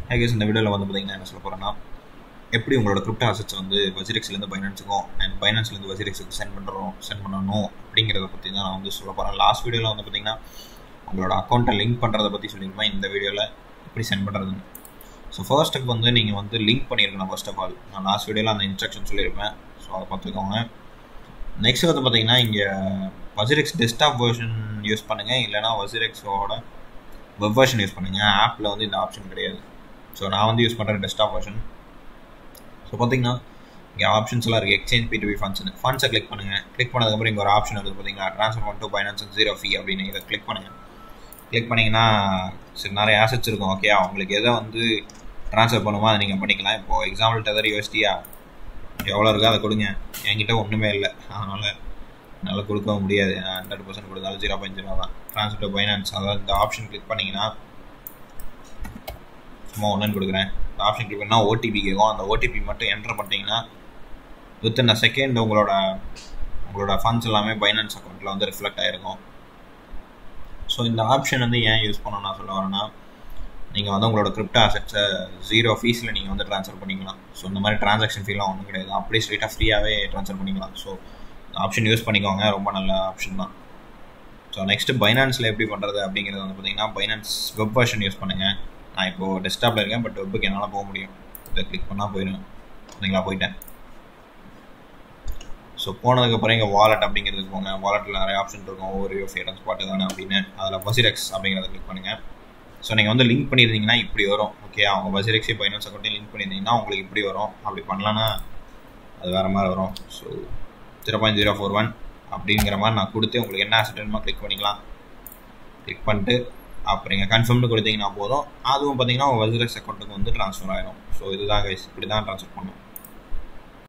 I guess இந்த வீடியோவில் வந்து பார்த்தீங்கன்னா என்ன சொல்ல போகிறேன்னா எப்படி உங்களோட கிரிப்டோ அசட்ஸ் வந்து வசிரெக்ஸ்லேருந்து பைனான்ஸுக்கும் அண்ட் பைனான்ஸ்லேருந்து வசிரெக்ஸுக்கு சென்ட் பண்ணுறோம் சென்ட் பண்ணணும் அப்படிங்கிறத பற்றி தான் நான் வந்து சொல்ல போகிறேன் லாஸ்ட் வீடியோவில் வந்து பார்த்தீங்கன்னா உங்களோட அக்கௌண்ட்டை லிங்க் பண்ணுறதை பற்றி சொல்லியிருப்பேன் இந்த வீடியோவில் எப்படி சென்ட் பண்ணுறதுன்னு ஸோ ஃபர்ஸ்ட் ஸ்டெப் வந்து நீங்கள் வந்து லிங்க் பண்ணியிருக்கணும் ஃபர்ஸ்ட் ஆஃப் ஆல் நான் லாஸ்ட் வீடியோவில் அந்த இன்ஸ்ட்ரக்ஷன் சொல்லியிருப்பேன் ஸோ அதை பார்த்துக்கோங்க நெக்ஸ்ட் வந்து பார்த்தீங்கன்னா இங்கே வசிரெக்ஸ் டெஸ்க்டாப் வெர்ஷன் யூஸ் பண்ணுங்கள் இல்லைனா வசிரெக்ஸோட வெப் வெர்ஷன் யூஸ் பண்ணுங்கள் ஆப்பில் வந்து இந்த ஆப்ஷன் கிடையாது ஸோ நான் வந்து யூஸ் பண்ணுறேன் டெஸ்க்டாப் வெர்ஷன் ஸோ பார்த்தீங்கன்னா இங்கே ஆப்ஷன்ஸ் எல்லாம் இருக்குது exchange P to P funds ஃபண்ட்ஸை கிளிக் பண்ணுங்கள் கிளிக் பண்ணதுக்கப்புறம் இங்கே ஒரு ஆப்ஷன் இருக்குது பார்த்தீங்கன்னா ட்ரான்ஸ்ஃபர் பண்ணி டு பைனான்ஸ் ஜீரோ ஃபீ அப்படின்னு இதை கிளிக் பண்ணுங்கள் கிளிக் பண்ணிங்கன்னா சரி நிறைய ஆசட்ஸ் இருக்கும் ஓகே உங்களுக்கு எதை வந்து ட்ரான்ஸ்ஃபர் பண்ணுமோ அதை நீங்கள் பண்ணிக்கலாம் இப்போது எக்ஸாம்பிள் டெதர் யூஎஸ்டியா எவ்வளோ இருக்கோ அதை கொடுங்க என்கிட்ட ஒன்றுமே இல்லை அதனால் என்னால் கொடுக்க முடியாது ஹண்ட்ரட் பர்சன்ட் கொடுத்தாலும் ஜீரோ பாயிண்ட் ஜீரோ தான் ட்ரான்ஸ்ஃபர் டு பைனான்ஸ் அதாவது இந்த ஆப்ஷன் கிளிக் பண்ணிங்கன்னா சும்மா ஒன்றுன்னு கொடுக்குறேன் இந்த ஆப்ஷன் கிளிக் பண்ணால் ஓடிபி கேட்கும் அந்த ஓடிபி மட்டும் என்டர் பண்ணிட்டீங்கன்னா வித்தின் அ செகண்ட் உங்களோட உங்களோட ஃபண்ட்ஸ் எல்லாமே பைனான்ஸ் அக்கௌண்ட்டில் வந்து ரிஃப்ளெக்ட் ஆகிருக்கும் ஸோ இந்த ஆப்ஷன் வந்து ஏன் யூஸ் பண்ணணும் நான் சொல்ல வரேன்னா நீங்கள் வந்து உங்களோட கிரிப்டோ அசட்ஸை ஜீரோ ஃபீஸில் நீங்கள் வந்து ட்ரான்ஸ்ஃபர் பண்ணிக்கலாம் ஸோ இந்த மாதிரி ட்ரான்சாக்ஷன் ஃபீலாம் ஒன்றும் கிடையாது அப்படியே ஸ்ட்ரெயிட்டாக ஃப்ரீயாகவே ட்ரான்ஸ்ஃபர் பண்ணிக்கலாம் ஸோ ஆப்ஷன் யூஸ் பண்ணிக்கோங்க ரொம்ப நல்ல ஆப்ஷன் தான் ஸோ நெக்ஸ்ட்டு பைனான்ஸில் எப்படி பண்ணுறது அப்படிங்கிறது வந்து பார்த்தீங்கன்னா பைனான்ஸ் வெப் வெர்ஷன் யூஸ் பண்ணுங்கள் நான் இப்போது டெஸ்க்டாப்பில் இருக்கேன் பட் வெப்புக்கு என்னால் போக முடியும் இதை கிளிக் பண்ணால் போயிடும் சரிங்களா போயிட்டேன் ஸோ போனதுக்கப்புறம் இங்கே வாலெட் அப்படிங்கிறதுக்கு போங்க வாலெட்டில் நிறைய ஆப்ஷன் இருக்கும் ஒவ்வொரு ஃபேடன் ஸ்பாட்டு தானே அப்படின்னு அதில் வசிரெக்ஸ் அப்படிங்கிறத கிளிக் பண்ணுங்கள் ஸோ நீங்கள் வந்து லிங்க் பண்ணியிருந்தீங்கன்னா இப்படி வரும் ஓகே அவங்க வசிரெக்ஸி பைனான்ஸ் அக்கௌண்ட்டையும் லிங்க் பண்ணியிருந்தீங்கன்னா உங்களுக்கு இப்படி வரும் அப்படி பண்ணலன்னா அது வேறு மாதிரி வரும் so zero point zero four one அப்படிங்கிற மாதிரி நான் கொடுத்து உங்களுக்கு என்ன ஆசட் வேணுமோ கிளிக் பண்ணிக்கலாம் கிளிக் பண்ணிட்டு அப்புறம் நீங்கள் கன்ஃபார்ம்னு கொடுத்தீங்கன்னா போதும் அதுவும் பார்த்தீங்கன்னா உங்கள் வசிரெக்ஸ் அக்கௌண்ட்டுக்கு வந்து ட்ரான்ஸ்ஃபர் ஆயிரும் ஸோ இதுதான் கைஸ் இப்படி தான் ட்ரான்ஸ்ஃபர் பண்ணும்